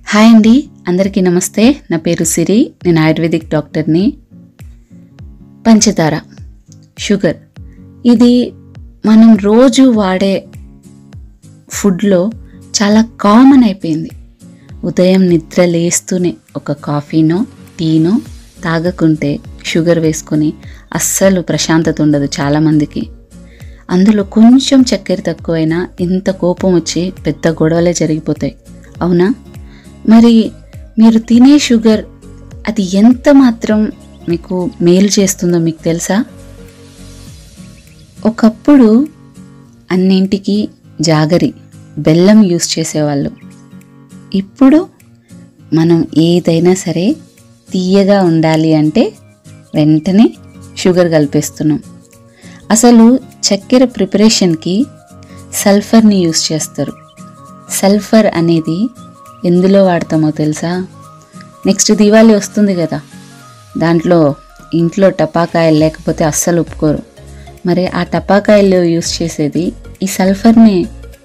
hi అండి అందరికీ నమస్తే నా పేరు సిరి నేను ఆయుర్వేదిక్ డాక్టర్ని పంచదార షుగర్ ఇది మనం రోజు వాడే ఫుడ్లో చాలా కామన్ అయిపోయింది ఉదయం నిద్ర లేస్తూనే ఒక కాఫీనో టీనో తాగకుంటే షుగర్ వేసుకొని అస్సలు ప్రశాంతత ఉండదు చాలామందికి అందులో కొంచెం చక్కెర తక్కువైనా ఇంత కోపం వచ్చి పెద్ద గొడవలే జరిగిపోతాయి అవునా మరి మీరు తినే షుగర్ అది ఎంత మాత్రం మీకు మేలు చేస్తుందో మీకు తెలుసా ఒకప్పుడు అన్నింటికి జాగరి బెల్లం యూస్ చేసేవాళ్ళు ఇప్పుడు మనం ఏదైనా సరే తీయగా ఉండాలి అంటే వెంటనే షుగర్ కలిపేస్తున్నాం అసలు చక్కెర ప్రిపరేషన్కి సల్ఫర్ని యూస్ చేస్తారు సల్ఫర్ అనేది ఎందులో వాడతామో తెలుసా నెక్స్ట్ దివాళీ వస్తుంది కదా దాంట్లో ఇంట్లో టపాకాయలు లేకపోతే అస్సలు ఒప్పుకోరు మరి ఆ టపాకాయలు యూస్ చేసేది ఈ సల్ఫర్ని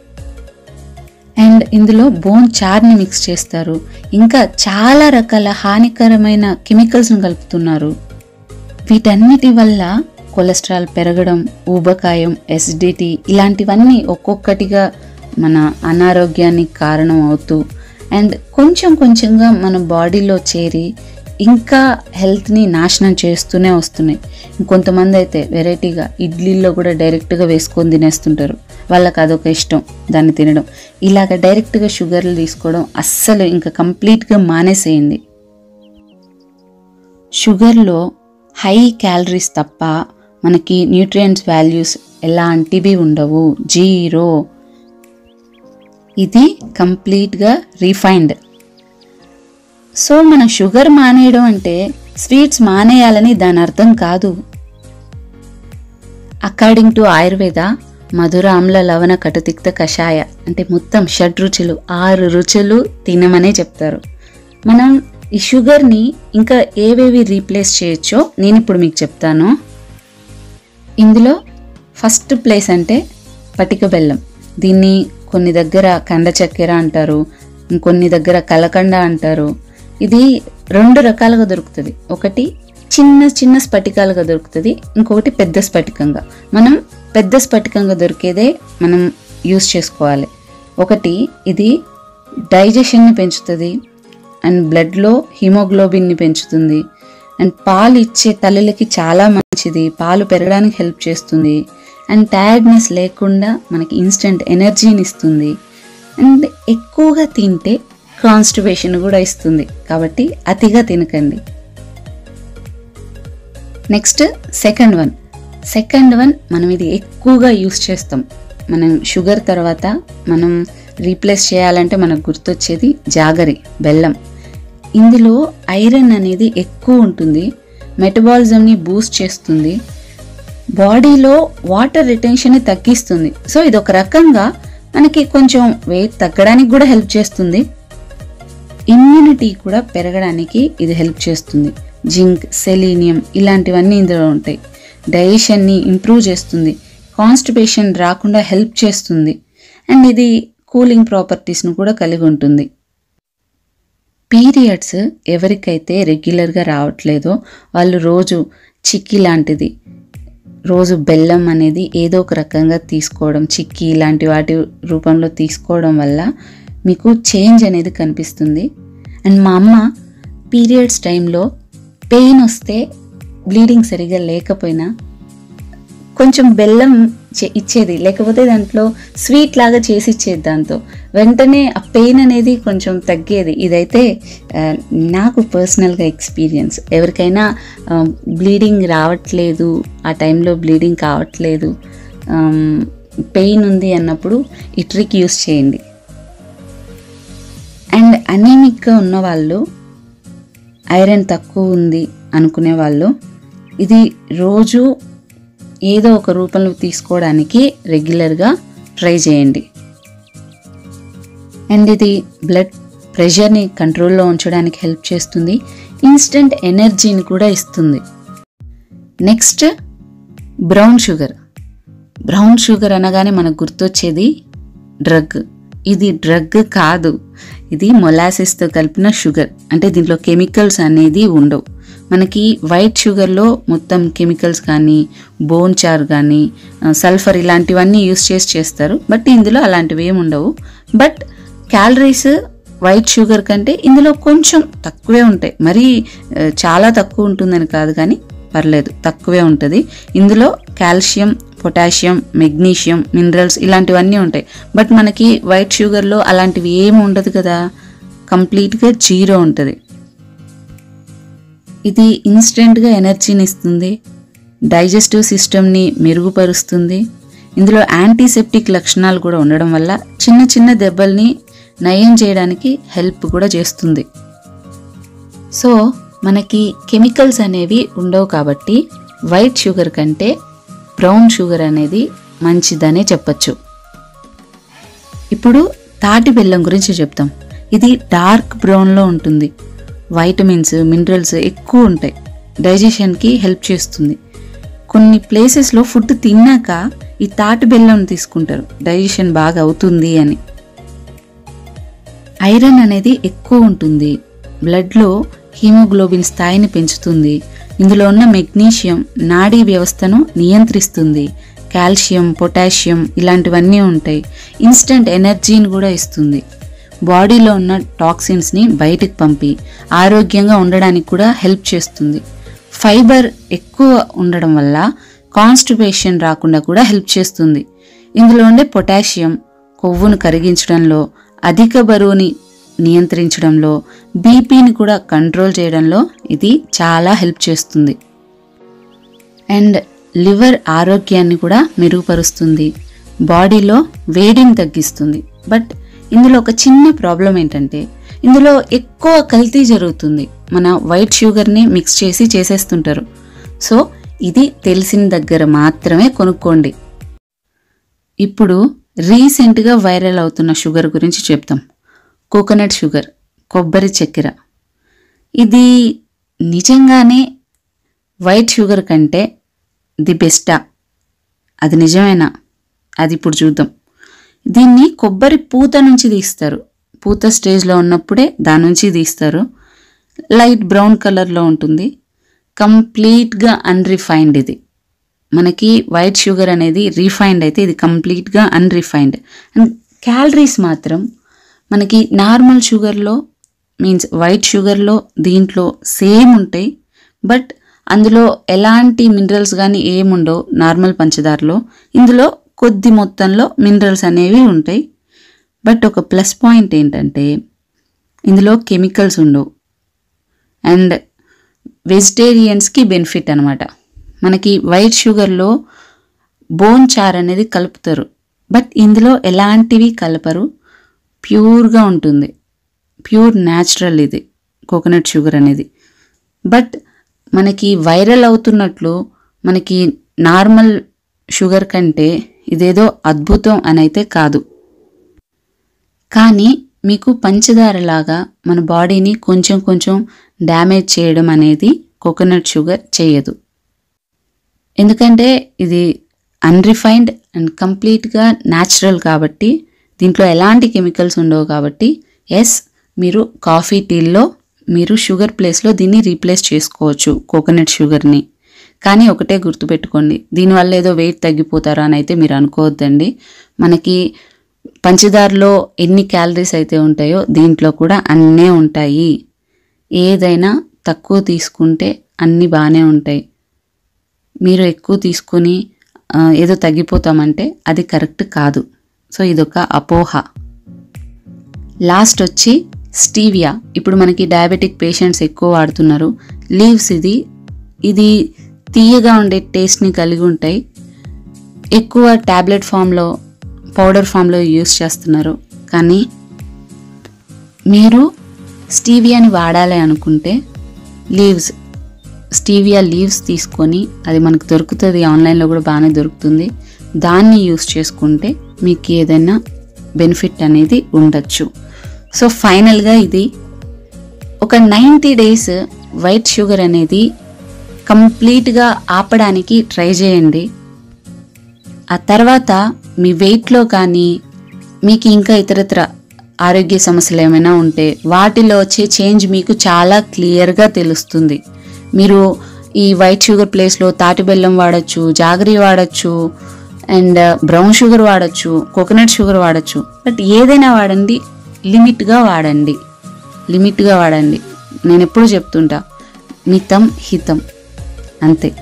అండ్ ఇందులో బోన్ చార్ని మిక్స్ చేస్తారు ఇంకా చాలా రకాల హానికరమైన కెమికల్స్ను కలుపుతున్నారు వీటన్నిటి వల్ల కొలెస్ట్రాల్ పెరగడం ఊబకాయం ఎసిడిటీ ఇలాంటివన్నీ ఒక్కొక్కటిగా మన అనారోగ్యానికి కారణం అవుతూ అండ్ కొంచెం కొంచెంగా మన బాడీలో చేరి ఇంకా హెల్త్ని నాశనం చేస్తూనే వస్తున్నాయి ఇంకొంతమంది అయితే వెరైటీగా ఇడ్లీల్లో కూడా డైరెక్ట్గా వేసుకొని తినేస్తుంటారు వాళ్ళకి అదొక ఇష్టం దాన్ని తినడం ఇలాగ డైరెక్ట్గా షుగర్లు తీసుకోవడం అస్సలు ఇంకా కంప్లీట్గా మానేసేయండి షుగర్లో హై క్యాలరీస్ తప్ప మనకి న్యూట్రియంట్స్ వాల్యూస్ ఎలాంటివి ఉండవు జీరో ఇది కంప్లీట్గా రీఫైన్డ్ సో మన షుగర్ మానేయడం అంటే స్వీట్స్ మానేయాలని దాని అర్థం కాదు అకార్డింగ్ టు ఆయుర్వేద మధుర ఆమ్ల లవణ కటుతిక్త కషాయ అంటే మొత్తం షడ్ రుచులు ఆరు రుచులు తినమనే చెప్తారు మనం ఈ షుగర్ని ఇంకా ఏవేవి రీప్లేస్ చేయొచ్చో నేను ఇప్పుడు మీకు చెప్తాను ఇందులో ఫస్ట్ ప్లేస్ అంటే పటిక బెల్లం దీన్ని కొన్ని దగ్గర కండ చక్కెర అంటారు ఇంకొన్ని దగ్గర కలకండ అంటారు ఇది రెండు రకాలుగా దొరుకుతుంది ఒకటి చిన్న చిన్న స్ఫటికాలుగా దొరుకుతుంది ఇంకొకటి పెద్ద స్ఫటికంగా మనం పెద్ద స్ఫటికంగా దొరికేదే మనం యూస్ చేసుకోవాలి ఒకటి ఇది డైజెషన్ని పెంచుతుంది అండ్ బ్లడ్లో హిమోగ్లోబిన్ని పెంచుతుంది అండ్ పాలు ఇచ్చే తల్లులకి చాలా మంచిది పాలు పెరగడానికి హెల్ప్ చేస్తుంది అండ్ టైర్డ్నెస్ లేకుండా మనకి ఇన్స్టెంట్ ఎనర్జీని ఇస్తుంది అండ్ ఎక్కువగా తింటే కాన్స్టిపేషన్ కూడా ఇస్తుంది కాబట్టి అతిగా తినకండి next second one second one మనం ఇది ఎక్కువగా యూస్ చేస్తాం మనం షుగర్ తర్వాత మనం రీప్లేస్ చేయాలంటే మనకు గుర్తొచ్చేది జాగరి బెల్లం ఇందులో ఐరన్ అనేది ఎక్కువ ఉంటుంది మెటబాలిజంని బూస్ట్ చేస్తుంది బాడీలో వాటర్ రిటెన్షన్ని తగ్గిస్తుంది సో ఇది ఒక రకంగా మనకి కొంచెం వెయిట్ తగ్గడానికి కూడా హెల్ప్ చేస్తుంది ఇమ్యూనిటీ కూడా పెరగడానికి ఇది హెల్ప్ చేస్తుంది జింక్ సెలీనియం ఇలాంటివన్నీ ఇందులో ఉంటాయి డైజెషన్ని ఇంప్రూవ్ చేస్తుంది కాన్స్టిపేషన్ రాకుండా హెల్ప్ చేస్తుంది అండ్ ఇది కూలింగ్ ప్రాపర్టీస్ను కూడా కలిగి ఉంటుంది పీరియడ్స్ ఎవరికైతే రెగ్యులర్గా రావట్లేదో వాళ్ళు రోజు చిక్కీ లాంటిది రోజు బెల్లం అనేది ఏదో ఒక రకంగా తీసుకోవడం చిక్కీ ఇలాంటి వాటి రూపంలో తీసుకోవడం వల్ల మీకు చేంజ్ అనేది కనిపిస్తుంది అండ్ మా అమ్మ పీరియడ్స్ టైంలో పెయిన్ వస్తే బ్లీడింగ్ సరిగా లేకపోయినా కొంచెం బెల్లం చే- ఇచ్చేది లేకపోతే దాంట్లో స్వీట్ లాగా చేసి ఇచ్చేది దాంతో వెంటనే ఆ పెయిన్ అనేది కొంచెం తగ్గేది ఇదైతే ఆ, నాకు పర్సనల్గా ఎక్స్పీరియన్స్ ఎవరికైనా బ్లీడింగ్ రావట్లేదు ఆ టైంలో బ్లీడింగ్ కావట్లేదు పెయిన్ ఉంది అన్నప్పుడు ఈ ట్రిక్ యూస్ చేయండి అండ్ అనీమిక్గా ఉన్న వాళ్ళు ఐరన్ తక్కువ ఉంది అనుకునే వాళ్ళు ఇది రోజు ఏదో ఒక రూపంలో తీసుకోవడానికి రెగ్యులర్గా ట్రై చేయండి అండ్ ఇది బ్లడ్ ప్రెషర్ని కంట్రోల్లో ఉంచడానికి హెల్ప్ చేస్తుంది ఇన్స్టెంట్ ఎనర్జీని కూడా ఇస్తుంది next brown sugar brown sugar అనగానే మనకు గుర్తొచ్చేది డ్రగ్ ఇది డ్రగ్ కాదు ఇది మొలాసిస్తో కలిపిన షుగర్ అంటే దీంట్లో కెమికల్స్ అనేది ఉండవు మనకి వైట్ షుగర్లో మొత్తం కెమికల్స్ కానీ బోన్ చార్ కానీ సల్ఫర్ ఇలాంటివన్నీ యూస్ చేసి చేస్తారు బట్ ఇందులో అలాంటివి ఏమి ఉండవు బట్ క్యాలరీస్ వైట్ షుగర్ కంటే ఇందులో కొంచెం తక్కువే ఉంటాయి మరీ ఆ, చాలా తక్కువ ఉంటుందని కాదు కానీ పర్లేదు తక్కువే ఉంటుంది ఇందులో కాల్షియం పొటాషియం మెగ్నీషియం మినరల్స్ ఇలాంటివన్నీ ఉంటాయి బట్ మనకి వైట్ షుగర్లో అలాంటివి ఏమి ఉండదు కదా కంప్లీట్గా జీరో ఉంటుంది ఇది ఇన్స్టెంట్గా ఎనర్జీని ఇస్తుంది డైజెస్టివ్ సిస్టమ్ని మెరుగుపరుస్తుంది ఇందులో యాంటీసెప్టిక్ లక్షణాలు కూడా ఉండడం వల్ల చిన్న చిన్న దెబ్బల్ని నయం చేయడానికి హెల్ప్ కూడా చేస్తుంది సో మనకి కెమికల్స్ అనేవి ఉండవు కాబట్టి వైట్ షుగర్ కంటే బ్రౌన్ షుగర్ అనేది మంచిదనే చెప్పచ్చు ఇప్పుడు తాటి బెల్లం గురించి చెప్తాం ఇది డార్క్ బ్రౌన్లో ఉంటుంది వైటమిన్స్ మినరల్స్ ఎక్కువ ఉంటాయి డైజెషన్కి హెల్ప్ చేస్తుంది కొన్ని ప్లేసెస్లో ఫుడ్ తిన్నాక ఈ తాటి బెల్లం తీసుకుంటారు డైజెషన్ బాగా అవుతుంది అని ఐరన్ అనేది ఎక్కువ ఉంటుంది బ్లడ్లో హీమోగ్లోబిన్ స్థాయిని పెంచుతుంది ఇందులో ఉన్న మెగ్నీషియం నాడీ వ్యవస్థను నియంత్రిస్తుంది కాల్షియం పొటాషియం ఇలాంటివన్నీ ఉంటాయి ఇన్స్టెంట్ ఎనర్జీని కూడా ఇస్తుంది బాడీలో ఉన్న టాక్సిన్స్ని బయటికి పంపి ఆరోగ్యంగా ఉండడానికి కూడా హెల్ప్ చేస్తుంది ఫైబర్ ఎక్కువ ఉండడం వల్ల కాన్స్టిపేషన్ రాకుండా కూడా హెల్ప్ చేస్తుంది ఇందులో ఉండే పొటాషియం కొవ్వును కరిగించడంలో అధిక బరువుని నియంత్రించడంలో బీపీని కూడా కంట్రోల్ చేయడంలో ఇది చాలా హెల్ప్ చేస్తుంది అండ్ లివర్ ఆరోగ్యాన్ని కూడా మెరుగుపరుస్తుంది బాడీలో వేడిని తగ్గిస్తుంది బట్ ఇందులో ఒక చిన్న ప్రాబ్లం ఏంటంటే ఇందులో ఎక్కువ కల్తీ జరుగుతుంది మన వైట్ షుగర్ని మిక్స్ చేసి చేసేస్తుంటారు సో ఇది తెలిసిన దగ్గర మాత్రమే కొనుక్కోండి ఇప్పుడు రీసెంట్గా వైరల్ అవుతున్న షుగర్ గురించి చెప్తాం కోకోనట్ షుగర్ కొబ్బరి చక్కెర ఇది నిజంగానే వైట్ షుగర్ కంటే ది బెస్టా అది నిజమేనా అది ఇప్పుడు చూద్దాం దీన్ని కొబ్బరి పూత నుంచి తీస్తారు పూత స్టేజ్లో ఉన్నప్పుడే దాని నుంచి తీస్తారు లైట్ బ్రౌన్ కలర్లో ఉంటుంది కంప్లీట్గా అన్రిఫైన్డ్ ఇది మనకి వైట్ షుగర్ అనేది రీఫైన్డ్ అయితే ఇది కంప్లీట్గా అన్రిఫైన్డ్ అండ్ క్యాలరీస్ మాత్రం మనకి నార్మల్ షుగర్లో మీన్స్ వైట్ షుగర్లో దీంట్లో సేమ్ ఉంటాయి బట్ అందులో ఎలాంటి మినరల్స్ కానీ ఏముండవు నార్మల్ పంచదారలో ఇందులో కొద్ది మొత్తంలో మినరల్స్ అనేవి ఉంటాయి బట్ ఒక ప్లస్ పాయింట్ ఏంటంటే ఇందులో కెమికల్స్ ఉండవు అండ్ వెజిటేరియన్స్కి బెనిఫిట్ అనమాట మనకి వైట్ షుగర్లో బోన్ చార్ అనేది కలుపుతారు బట్ ఇందులో ఎలాంటివి కలపరు ప్యూర్గా ఉంటుంది ప్యూర్ న్యాచురల్ ఇది కోకోనట్ షుగర్ అనేది బట్ మనకి వైరల్ అవుతున్నట్లు మనకి నార్మల్ షుగర్ కంటే ఇదేదో అద్భుతం అని అయితే కాదు కానీ మీకు పంచదారలాగా మన బాడీని కొంచెం కొంచెం డ్యామేజ్ చేయడం అనేది కోకోనట్ షుగర్ చేయదు ఎందుకంటే ఇది అన్రిఫైన్డ్ అండ్ కంప్లీట్గా న్యాచురల్ కాబట్టి దీంట్లో ఎలాంటి కెమికల్స్ ఉండవు కాబట్టి ఎస్ మీరు కాఫీ టీల్లో మీరు షుగర్ ప్లేస్లో దీన్ని రీప్లేస్ చేసుకోవచ్చు కోకోనట్ షుగర్ని కానీ ఒకటే గుర్తుపెట్టుకోండి దీనివల్ల ఏదో వెయిట్ తగ్గిపోతారా అని అయితే మీరు అనుకోవద్దండి మనకి పంచదారలో ఎన్ని క్యాలరీస్ అయితే ఉంటాయో దీంట్లో కూడా అన్నే ఉంటాయి ఏదైనా తక్కువ తీసుకుంటే అన్నీ బాగానే ఉంటాయి మీరు ఎక్కువ తీసుకొని ఆ, ఏదో తగ్గిపోతామంటే అది కరెక్ట్ కాదు సో ఇదొక అపోహ లాస్ట్ వచ్చి స్టీవియా ఇప్పుడు మనకి డయాబెటిక్ పేషెంట్స్ ఎక్కువ వాడుతున్నారు లీవ్స్ ఇది ఇది తీయగా ఉండే టేస్ట్ని కలిగి ఉంటాయి ఎక్కువ ట్యాబ్లెట్ ఫామ్లో పౌడర్ ఫామ్లో యూస్ చేస్తున్నారు కానీ మీరు స్టీవియాని వాడాలి అనుకుంటే లీవ్స్ స్టీవియా లీవ్స్ తీసుకొని అది మనకు దొరుకుతుంది ఆన్లైన్లో కూడా బాగానే దొరుకుతుంది దాన్ని యూస్ చేసుకుంటే మీకు ఏదైనా బెనిఫిట్ అనేది ఉండొచ్చు సో ఫైనల్గా ఇది ఒక నైంటీ డేస్ వైట్ షుగర్ అనేది కంప్లీట్గా ఆపడానికి ట్రై చేయండి ఆ తర్వాత మీ వెయిట్లో కానీ మీకు ఇంకా ఇతరత్ర ఆరోగ్య సమస్యలు ఏమైనా ఉంటే వాటిలో వచ్చే చేంజ్ మీకు చాలా క్లియర్గా తెలుస్తుంది మీరు ఈ వైట్ షుగర్ ప్లేస్లో తాటి బెల్లం వాడచ్చు జాగరీ వాడచ్చు అండ్ బ్రౌన్ షుగర్ వాడచ్చు కోకోనట్ షుగర్ వాడచ్చు బట్ ఏదైనా వాడండి లిమిట్గా వాడండి లిమిట్గా వాడండి నేను ఎప్పుడు చెప్తుంటా మితం హితం అంతే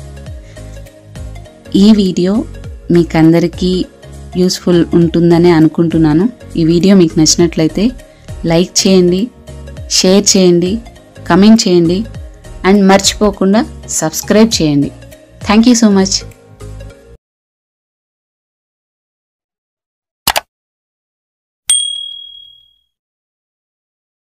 ఈ వీడియో మీకు అందరికీ యూస్ఫుల్ ఉంటుందని అనుకుంటున్నాను ఈ వీడియో మీకు నచ్చినట్లయితే లైక్ చేయండి షేర్ చేయండి కమెంట్ చేయండి అండ్ మర్చిపోకుండా సబ్స్క్రైబ్ చేయండి థ్యాంక్ యూ సో మచ్